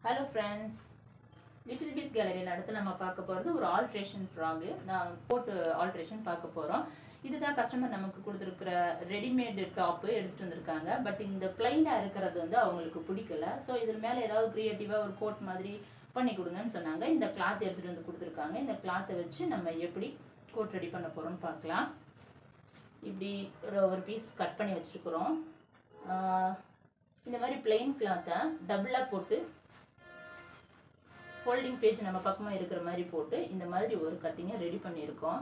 hello friends little piece கேலரியில் அடுத்து நம்ம பார்க்க போகிறது ஒரு ஆல்ட்ரேஷன் ஃப்ராகு நான் போட்டு ஆல்ட்ரேஷன் பார்க்க போகிறோம் இதுதான் கஸ்டமர் நமக்கு கொடுத்துருக்குற ரெடிமேடு டாப்பு எடுத்துகிட்டு வந்திருக்காங்க பட் இந்த பிளைனாக இருக்கிறது வந்து அவங்களுக்கு பிடிக்கல ஸோ இதில் மேலே ஏதாவது க்ரியேட்டிவாக ஒரு கோட் மாதிரி பண்ணி கொடுங்கன்னு சொன்னாங்க இந்த கிளாத் எடுத்துகிட்டு வந்து கொடுத்துருக்காங்க இந்த கிளாத்தை வச்சு நம்ம எப்படி கோட் ரெடி பண்ண போகிறோம்னு பார்க்கலாம் இப்படி ஒரு ஒரு பீஸ் கட் பண்ணி வச்சுருக்குறோம் இந்த மாதிரி பிளெயின் கிளாத்தை டபுளாக போட்டு ஃபோல்டிங் பேஜ் நம்ம பக்கமாக இருக்கிற மாதிரி போட்டு இந்த மாதிரி ஒரு கட்டிங்கை ரெடி பண்ணியிருக்கோம்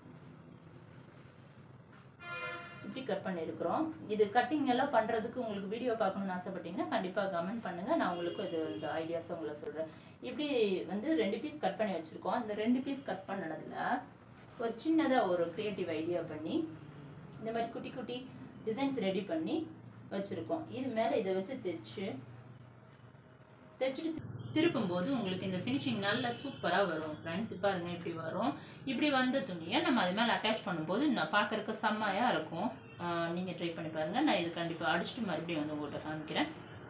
இப்படி கட் பண்ணியிருக்கிறோம் இது கட்டிங் எல்லாம் பண்ணுறதுக்கு உங்களுக்கு வீடியோ பார்க்கணும்னு ஆசைப்பட்டீங்கன்னா கண்டிப்பாக கமெண்ட் பண்ணுங்கள் நான் உங்களுக்கு இது இந்த ஐடியாஸை உங்களை சொல்கிறேன் இப்படி வந்து ரெண்டு பீஸ் கட் பண்ணி வச்சுருக்கோம் இந்த ரெண்டு பீஸ் கட் பண்ணதில் ஒரு சின்னதாக ஒரு க்ரியேட்டிவ் ஐடியா பண்ணி இந்த மாதிரி குட்டி குட்டி டிசைன்ஸ் ரெடி பண்ணி வச்சுருக்கோம் இது மேலே இதை வச்சு தைச்சு தைச்சிட்டு திருப்பும்போது உங்களுக்கு இந்த ஃபினிஷிங் நல்ல சூப்பராக வரும் ஃப்ரெண்ட்ஸ் பாருங்க இப்படி வரும் இப்படி வந்த துணியை நம்ம அது மேலே அட்டாச் பண்ணும்போது நான் பார்க்குறக்கு செம்மையாக இருக்கும் நீங்கள் ட்ரை பண்ணி பாருங்கள் நான் இது கண்டிப்பாக அடிச்சுட்டு மறுபடியும் வந்து உங்கள்கிட்ட காமிக்கிறேன்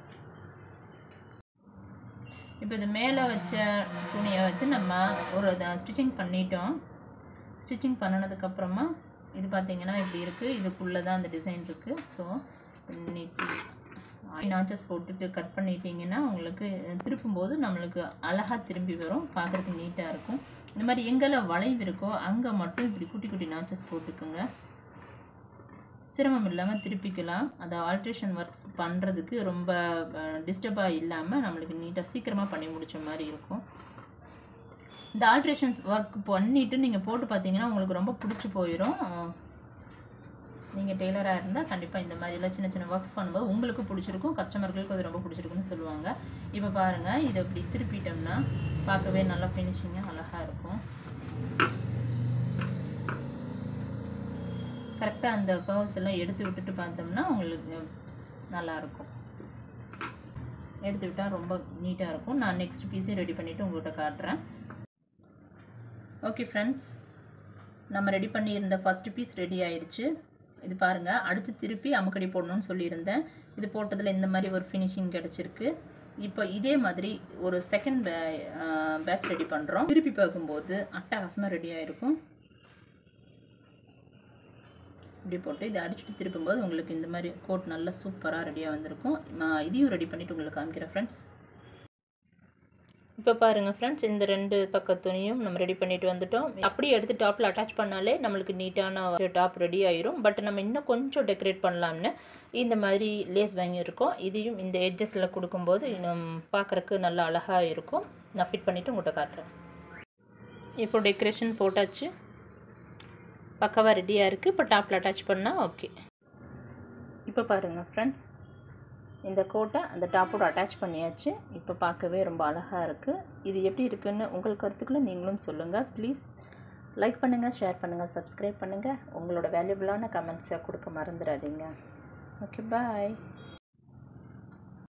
இப்போ இது மேலே வச்ச துணியை வச்சு நம்ம ஒரு ஸ்டிச்சிங் பண்ணிட்டோம் ஸ்டிச்சிங் பண்ணினதுக்கப்புறமா இது பார்த்தீங்கன்னா இப்படி இருக்குது இதுக்குள்ளே தான் அந்த டிசைன் இருக்குது ஸோ நீட்டி நாச்சஸ் போட்டுட்டு கட் பண்ணிட்டீங்கன்னா உங்களுக்கு திருப்பும்போது நம்மளுக்கு அழகாக திரும்பி வரும் பார்க்குறதுக்கு நீட்டாக இருக்கும் இந்த மாதிரி எங்கெல்லாம் வளைவு இருக்கோ அங்கே மட்டும் இப்படி குட்டி குட்டி நாச்சஸ் போட்டுக்குங்க சிரமம் இல்லாமல் திருப்பிக்கலாம் அதை ஆல்ட்ரேஷன் ஒர்க்ஸ் பண்ணுறதுக்கு ரொம்ப டிஸ்டர்பாக இல்லாமல் நம்மளுக்கு நீட்டாக சீக்கிரமாக பண்ணி முடித்த மாதிரி இருக்கும் இந்த ஆல்ட்ரேஷன் ஒர்க் பண்ணிவிட்டு நீங்கள் போட்டு பார்த்தீங்கன்னா உங்களுக்கு ரொம்ப பிடிச்சி போயிடும் நீங்கள் டெய்லராக இருந்தால் கண்டிப்பாக இந்த மாதிரிலாம் சின்ன சின்ன ஒர்க்ஸ் பண்ணும்போது உங்களுக்கு பிடிச்சிருக்கும் கஸ்டமர்களுக்கு அது ரொம்ப பிடிச்சிருக்குன்னு சொல்லுவாங்க இப்போ பாருங்கள் இதை இப்படி திருப்பிட்டோம்னா பார்க்கவே நல்லா ஃபினிஷிங்காக அழகாக இருக்கும் கரெக்டாக அந்த கர்வ்ஸ் எல்லாம் எடுத்து விட்டுட்டு பார்த்தோம்னா உங்களுக்கு நல்லாயிருக்கும் எடுத்து விட்டால் ரொம்ப நீட்டாக இருக்கும் நான் நெக்ஸ்ட் பீஸே ரெடி பண்ணிவிட்டு உங்கள்கிட்ட காட்டுறேன் ஓகே ஃப்ரெண்ட்ஸ் நம்ம ரெடி பண்ணியிருந்த ஃபஸ்ட்டு பீஸ் ரெடி ஆயிடுச்சு இது பாருங்கள் அடுத்து திருப்பி அமுக்கடி போடணும்னு சொல்லியிருந்தேன் இது போட்டதில் இந்த மாதிரி ஒரு ஃபினிஷிங் கிடச்சிருக்கு இப்போ இதே மாதிரி ஒரு செகண்ட் பே பேட்ச் ரெடி பண்ணுறோம் திருப்பி பார்க்கும்போது அட்டகாசமாக ரெடி ஆகிருக்கும் இப்படி போட்டு இதை அடிச்சுட்டு திருப்பும்போது உங்களுக்கு இந்த மாதிரி கோட் நல்லா சூப்பராக ரெடியாக வந்திருக்கும் நான் இதையும் ரெடி பண்ணிவிட்டு உங்களுக்கு காமிக்கிறேன் ஃப்ரெண்ட்ஸ் இப்போ பாருங்கள் ஃப்ரெண்ட்ஸ் இந்த ரெண்டு பக்க துணியும் நம்ம ரெடி பண்ணிட்டு வந்துட்டோம் அப்படியே எடுத்து டாப்பில் அட்டாச் பண்ணாலே நம்மளுக்கு நீட்டான டாப் ரெடி ஆயிரும் பட் நம்ம இன்னும் கொஞ்சம் டெக்கரேட் பண்ணலாம்னு இந்த மாதிரி லேஸ் வாங்கியிருக்கோம் இதையும் இந்த எட்ஜஸில் கொடுக்கும்போது இன்னும் பார்க்குறக்கு நல்லா அழகாக இருக்கும் நான் ஃபிட் பண்ணிவிட்டு உங்கள்கிட்ட காட்டுறேன் இப்போ டெக்கரேஷன் போட்டாச்சு பக்காவாக ரெடியாக இருக்குது இப்போ டாப்பில் அட்டாச் பண்ணால் ஓகே இப்போ பாருங்கள் ஃப்ரெண்ட்ஸ் இந்த கோட்டை அந்த டாப்போட அட்டாச் பண்ணியாச்சு இப்போ பார்க்கவே ரொம்ப அழகாக இருக்குது இது எப்படி இருக்குன்னு உங்கள் கருத்துக்களை நீங்களும் சொல்லுங்கள் ப்ளீஸ் லைக் பண்ணுங்கள் ஷேர் பண்ணுங்கள் சப்ஸ்கிரைப் பண்ணுங்கள் உங்களோட வேல்யூபிளான கமெண்ட்ஸை கொடுக்க மறந்துடாதீங்க ஓகே பாய்